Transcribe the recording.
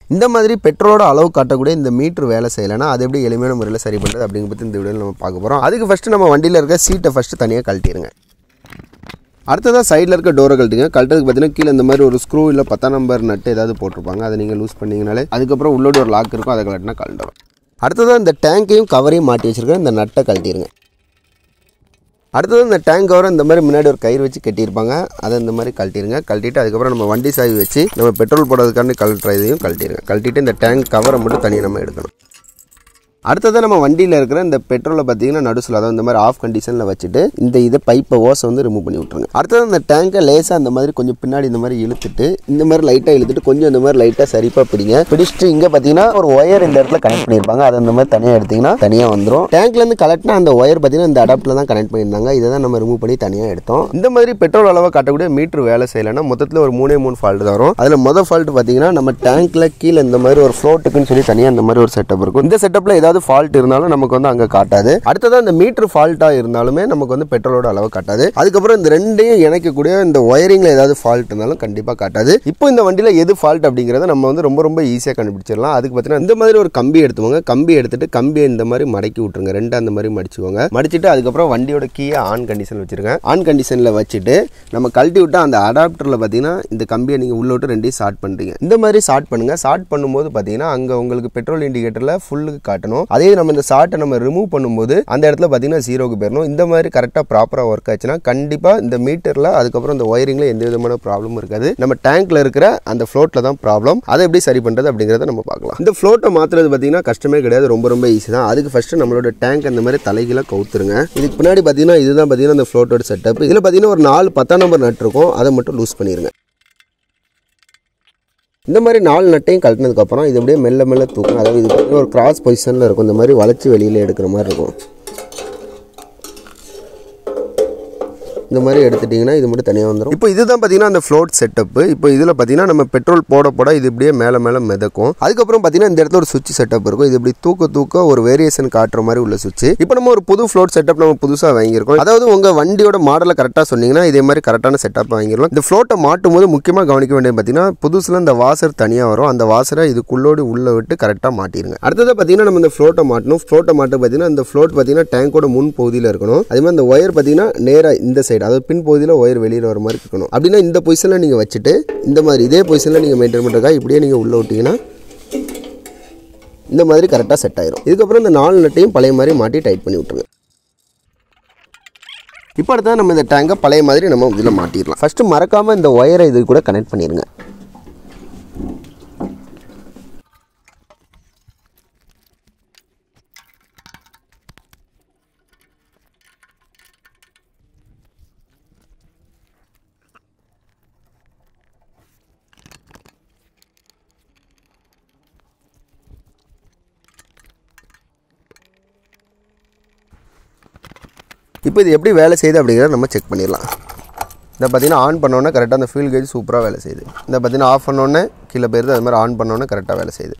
இந்த மாதிரி பெட்ரோலோட அளவு காட்டக்கூடிய இந்த மீட்ரு வேலை செய்யலைன்னா அது எப்படி எளிமையான முறையில் சரி பண்ணுறது அப்படிங்கிற பற்றி இந்த வீடியோவில் நம்ம பார்க்க போகிறோம் அதுக்கு ஃபஸ்ட்டு நம்ம வண்டியில் இருக்க சீட்டை ஃபஸ்ட்டு தனியாக கழட்டிடுங்க அடுத்ததாக சைடில் இருக்க டோரை கழட்டுங்க கழட்டதுக்கு பார்த்தீங்கன்னா கீழே இந்த மாதிரி ஒரு ஸ்க்ரூ இல்லை பத்தாம் நம்பர் நட்டு ஏதாவது போட்டிருப்பாங்க அதை நீங்கள் லூஸ் பண்ணீங்கனாலே அதுக்கப்புறம் உள்ளோட ஒரு லாக் இருக்கும் அதை கழட்டினா கழட்டுரும் அடுத்ததாக இந்த டேங்க்கையும் கவரையும் மாட்டி வச்சிருக்கேன் இந்த நட்டை கழட்டிடுங்க அடுத்தது இந்த டேங்க் கவரை இந்த மாதிரி முன்னாடி ஒரு கயிறு வச்சு கட்டியிருப்பாங்க அதை இந்த மாதிரி கழட்டிடுங்க கழட்டிட்டு அதுக்கப்புறம் நம்ம வண்டி சாவி வச்சு நம்ம பெட்ரோல் போடுறதுக்காண்டி கழட்டுற இதையும் கழட்டிடுங்க கழட்டிட்டு இந்த டேங்க் கவரை மட்டும் தனியாக நம்ம எடுக்கணும் அடுத்தது நம்ம வண்டியில் இருக்கிற இந்த பெட்ரோலை பார்த்தீங்கன்னா நடுசில் அதாவது இந்த மாதிரி ஆஃப் கண்டிஷனில் வச்சுட்டு இந்த இதை பைப்பை ஓஸை வந்து ரிமூவ் பண்ணி விட்ருங்க அடுத்தது இந்த டேங்கை லேசாக இந்த மாதிரி கொஞ்சம் பின்னாடி இந்த மாதிரி இழுத்துட்டு இந்த மாதிரி லைட்டாக இழுத்துட்டு கொஞ்சம் இந்த மாதிரி லைட்டாக சரிப்பாக பிடிங்க பிடிச்சிட்டு இங்கே பார்த்தீங்கன்னா ஒரு ஒயர் இந்த இடத்துல கனெக்ட் பண்ணியிருப்பாங்க அதை இந்த மாதிரி தனியாக எடுத்தீங்கன்னா தனியாக வந்துடும் டேங்க்லேருந்து கலெக்ட்னா அந்த ஒயர் பார்த்தீங்கன்னா இந்த அடாப்டில் தான் கனெக்ட் பண்ணியிருந்தாங்க இதை தான் நம்ம ரிமூவ் பண்ணி தனியாக எடுத்தோம் இந்த மாதிரி பெட்ரோல் அளவை காட்டக்கூடிய மீட்ரு வேலை செய்யலைன்னா மொத்தத்தில் ஒரு மூணே மூணு ஃபால்ட் தான் வரும் அதில் மொதல் ஃபால்ட் பார்த்தீங்கன்னா நம்ம டேங்க்கில் கீழே இந்த மாதிரி ஒரு ஃப்ளோட்டுக்குன்னு சொல்லி தனியாக இந்த மாதிரி ஒரு செட்டப் இருக்கும் இந்த செட்டப்பில் ஏதாவது ஃபால்ட் இருந்தாலும் நமக்கு வந்து அங்கே காட்டாது அடுத்ததாக இந்த மீட்ரு ஃபால்ட்டாக இருந்தாலுமே நமக்கு வந்து பெட்ரோலோட அளவு காட்டாது அதுக்கப்புறம் இந்த ரெண்டையும் இணைக்கக்கூடிய இந்த ஒயரிங்கில் ஏதாவது ஃபால்ட் இருந்தாலும் கண்டிப்பாக காட்டாது இப்போ இந்த வண்டியில் எது ஃபால்ட் அப்படிங்கிறத நம்ம வந்து ரொம்ப ரொம்ப ஈஸியாக கண்டுபிடிச்சிடலாம் அதுக்கு பார்த்தீங்கன்னா இந்த மாதிரி ஒரு கம்பி எடுத்துவோங்க கம்பி எடுத்துட்டு கம்பியை இந்த மாதிரி மடக்கி விட்டுருங்க ரெண்டு அந்த மாதிரி மடிச்சுக்கோங்க மடிச்சிட்டு அதுக்கப்புறம் வண்டியோட கீயை ஆன் கண்டிஷன் வச்சிருங்க ஆன் கண்டிஷனில் வச்சுட்டு நம்ம கழட்டி விட்டா அந்த அடாப்டரில் பார்த்தீங்கன்னா இந்த கம்பியை நீங்கள் உள்ள விட்டு ரெண்டையும் ஷார்ட் பண்ணுறீங்க இந்த மாதிரி ஷார்ட் பண்ணுங்க ஷார்ட் பண்ணும்போது பார்த்தீங்கன்னா அங்கே உங்களுக்கு பெட்ரோல் இண்டிகேட்டரில் ஃபுல்லுக்கு காட்டணும் அதே நம்ம இந்த ஷார்ட்டை நம்ம ரிமூவ் பண்ணும்போது அந்த இடத்துல பார்த்தீங்கன்னா ஜீரோக்கு போயிடணும் இந்த மாதிரி கரெக்டாக ப்ராப்பராக ஒர்க் ஆச்சுன்னா கண்டிப்பாக இந்த மீட்டரில் அதுக்கப்புறம் இந்த ஒயரிங்கில் எந்த விதமான ப்ராப்ளமும் இருக்காது நம்ம டேங்க்ல இருக்கிற அந்த ஃப்ளோட்டில் தான் ப்ராப்ளம் அதை எப்படி சரி பண்ணுறது அப்படிங்கிறத நம்ம பார்க்கலாம் இந்த ஃப்ளோட்டை மாற்றுறது பார்த்தீங்கன்னா கஷ்டமே கிடையாது ரொம்ப ரொம்ப ஈஸி தான் அதுக்கு ஃபஸ்ட்டு நம்மளோட டேங்க் அந்த மாதிரி தலைகீழ கவுத்துருங்க இதுக்கு பின்னாடி பார்த்தீங்கன்னா இதுதான் பார்த்தீங்கன்னா இந்த ஃப்ளோட்டோட செட்டப் இதில் பார்த்தீங்கன்னா ஒரு நாலு பத்தாம் நம்பர் நட் இருக்கும் அதை மட்டும் லூஸ் பண்ணிடுங்க இந்த மாதிரி நாலு நட்டையும் கழட்டினதுக்கப்புறம் இது அப்படியே மெல்ல மெல்ல தூக்கும் அதாவது இது பார்த்தீங்கன்னா ஒரு கிராஸ் பொசிஷனில் இருக்கும் இந்த மாதிரி வளைச்சி வெளியில் எடுக்கிற மாதிரி இருக்கும் இந்த மாதிரி எடுத்துட்டிங்கன்னா இது மட்டும் தனியாக வந்துடும் இப்போ இதுதான் பார்த்தீங்கன்னா அந்த ஃப்ளோட் செட்டப் இப்போ இதில் பார்த்தீங்கன்னா நம்ம பெட்ரோல் போட போட இது இப்படியே மேலே மேலே மிதக்கும் அதுக்கப்புறம் பார்த்தீங்கன்னா இந்த இடத்துல ஒரு சுவிட்ச் செட்டப் இருக்கும் இது இப்படி தூக்க தூக்க ஒரு வேரியேஷன் காட்டுற மாதிரி உள்ள சுவிட்ச் இப்போ நம்ம ஒரு புது ஃப்ளோட் செட்டப் நம்ம புதுசாக வாங்கியிருக்கோம் அதாவது உங்கள் வண்டியோட மாடலை கரெக்டாக சொன்னீங்கன்னா இதே மாதிரி கரெக்டான செட்டப் வாங்கிடலாம் இந்த ஃப்ளோட்டை மாட்டும் போது முக்கியமாக கவனிக்க வேண்டியது பார்த்தீங்கன்னா புதுசில் இந்த வாசர் தனியாக வரும் அந்த வாசரை இதுக்குள்ளோடு உள்ளே விட்டு கரெக்டாக மாட்டிருங்க அடுத்தது பார்த்தீங்கன்னா நம்ம இந்த ஃப்ளோட்டை மாட்டணும் ஃப்ளோட்டை மாட்ட பார்த்தீங்கன்னா இந்த ஃப்ளோட் பார்த்தீங்கன்னா டேங்கோட முன் பகுதியில் இருக்கணும் அதே மாதிரி இந்த ஒயர் பார்த்தீங்கன்னா நேராக இந்த சைடு அதாவது பின் பகுதியில் ஒயர் வெளியில் வர மாதிரி இருக்கணும் அப்படின்னா இந்த பொசிஷனில் நீங்கள் வச்சுட்டு இந்த மாதிரி இதே பொசிஷனில் நீங்கள் மெயின்டைன் பண்ணுறக்கா இப்படியே நீங்கள் உள்ளே விட்டீங்கன்னா இந்த மாதிரி கரெக்டாக செட் ஆயிரும் இதுக்கப்புறம் இந்த நாலு நட்டையும் பழைய மாதிரி மாட்டி டைட் பண்ணி விட்டுருங்க இப்போ அடுத்தது நம்ம இந்த டேங்கை பழைய மாதிரி நம்ம இதில் மாட்டிடலாம் ஃபஸ்ட்டு மறக்காமல் இந்த ஒயரை இது கூட கனெக்ட் பண்ணிடுங்க இப்போ இது எப்படி வேலை செய்யுது அப்படிங்கிறத நம்ம செக் பண்ணிடலாம் இந்த பார்த்தீங்கன்னா ஆன் பண்ணோன்னே கரெக்டாக அந்த ஃபீல் கேஜ் சூப்பராக வேலை செய்யுது இந்த பார்த்தீங்கன்னா ஆஃப் பண்ணோன்னே கீழே போயிருது அது மாதிரி ஆன் பண்ணோன்னே கரெக்டாக வேலை செய்யுது